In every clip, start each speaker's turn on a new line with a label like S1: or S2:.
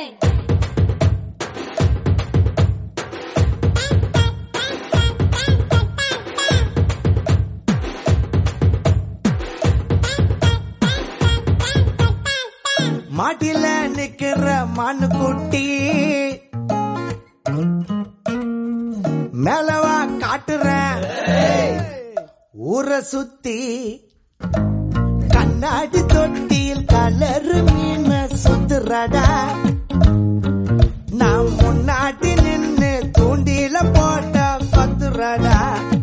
S1: மாட்டில நிக்கிற மண்ணு குட்டி மேலவா காட்டுறேன் ஊரை சுத்தி கண்ணாடி தொட்டியில் கலரு மீன சுத்துறடா நான் முன்னாடி நின்னு தூண்டில போட்ட பத்துறடா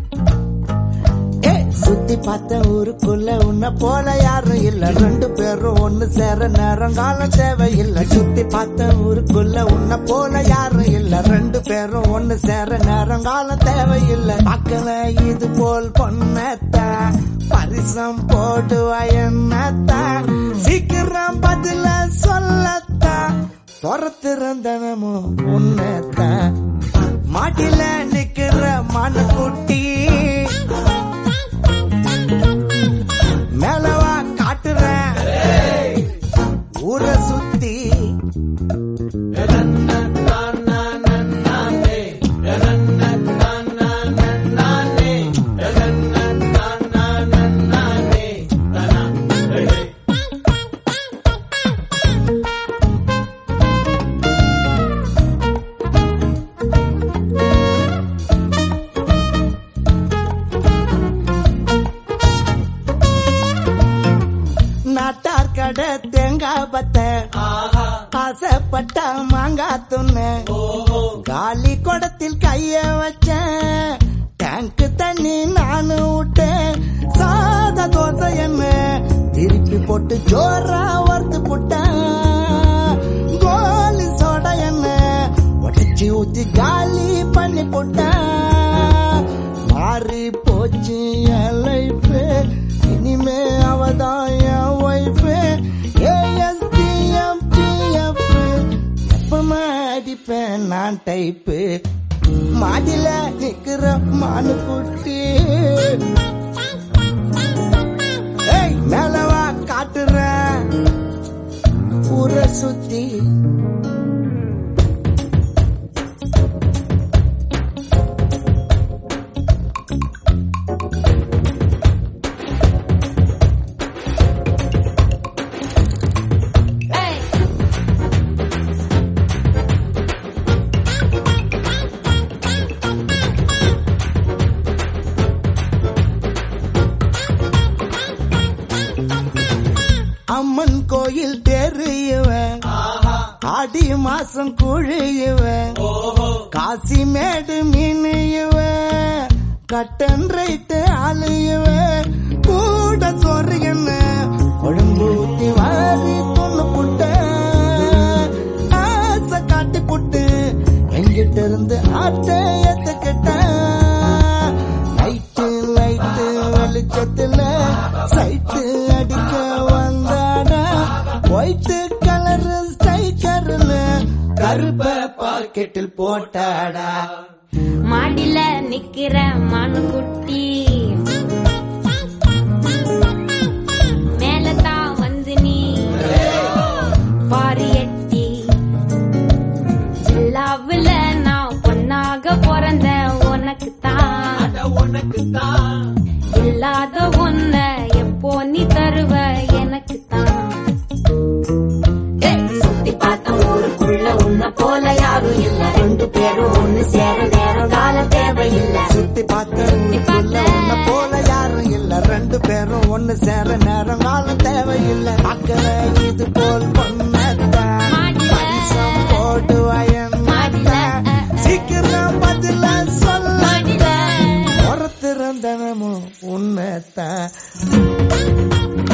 S1: ஏய், சுத்தி பார்த்த ஊருக்குள்ள உன்னை போல யாரும் இல்ல ரெண்டு பேரும் ஒண்ணு சேர நேரம் காலம் தேவையில்லை சுத்தி பார்த்த ஊருக்குள்ள உன்னை போல யாரும் இல்ல ரெண்டு பேரும் ஒண்ணு சேர நேரம் காலம் தேவையில்லை பார்க்கல இது போல் பொண்ணத்த பரிசம் போடுவா என்னத்த சீக்கிரம் பதில சொல்லத்த பொறத்திருந்தனமும் உன்னத்த மாட்டில நிக்கிற மனு குட்டி மேலவா காட்டுறேன் ஊரை சுத்தி நாட்டார் கடை தேங்காய் பத்த ஆசைப்பட்ட மாங்காய் துண்ணு காலி குடத்தில் கைய வச்சேன் டேங்க் தண்ணி நானு விட்டேன் சாத தோசை என்ன திருப்பி போட்டு ஜோரா வறுத்து போட்டேன் கோலி சோடா என்ன உடச்சி ஊத்தி காலி பண்ணி போட்டேன் மாறி போச்சு என் லைஃப் இனிமே அவதான் என் ஒய்ஃப் ஏஎஸ்டிஎம் பிஎஃப் எப்பமா அடிப்பேன் நான் டைப்பு மாடில நிக்கிற மானு குட்டி ஏய் மேலவா காட்டுறேன் ஊரை சுத்தி அம்மன் கோயில் தெரியவன் ஆடி மாசம் குழியுவன் காசி மேடு மீனையுவன் கட்டன் ரைட்டு ஆளுயுவன் கூட சொரியன கொழும்பு ஊத்தி வாரி பொண்ணு புட்ட ஆசை காட்டி புட்டு எங்கிட்ட இருந்து ஆட்ட ஏத்துக்கிட்ட லைட்டு லைட்டு வெளிச்சத்துல சைட்டு அடிக்க வந்தாடா ஒயிட்டு கலர் ஸ்டைக்கர்னு கருப்ப பாக்கெட்டில் போட்டாடா
S2: மாடில நிக்கிற மனு குட்டி மேலதான் வந்து நீ பாரு எட்டி எல்லாவுல நான் பொண்ணாக பிறந்த உனக்கு தான் இல்லாத ஒன்ன எப்போ நீ தருவ எனக்கு தான் சுத்தி பார்த்த ஊருக்குள்ள உன்ன போல யாரும் இல்ல ரெண்டு பேரும் ஒண்ணு சேர நேரம் காலம் தேவையில்லை
S1: சுத்தி பார்த்த ஊருக்குள்ள உன்னை போல யாரும் இல்ல ரெண்டு பேரும் ஒண்ணு சேர நேரம் காலம் தேவையில்லை அக்கற இது போல் பொண்ணத்தான்
S2: மாடில.
S1: பரிசம் போடுவாயன்
S2: மாடில.
S1: சீக்கிரம் பதில சொல்ல
S2: மாடில
S1: ஒருத்திருந்தனமும் உன்னத்தான்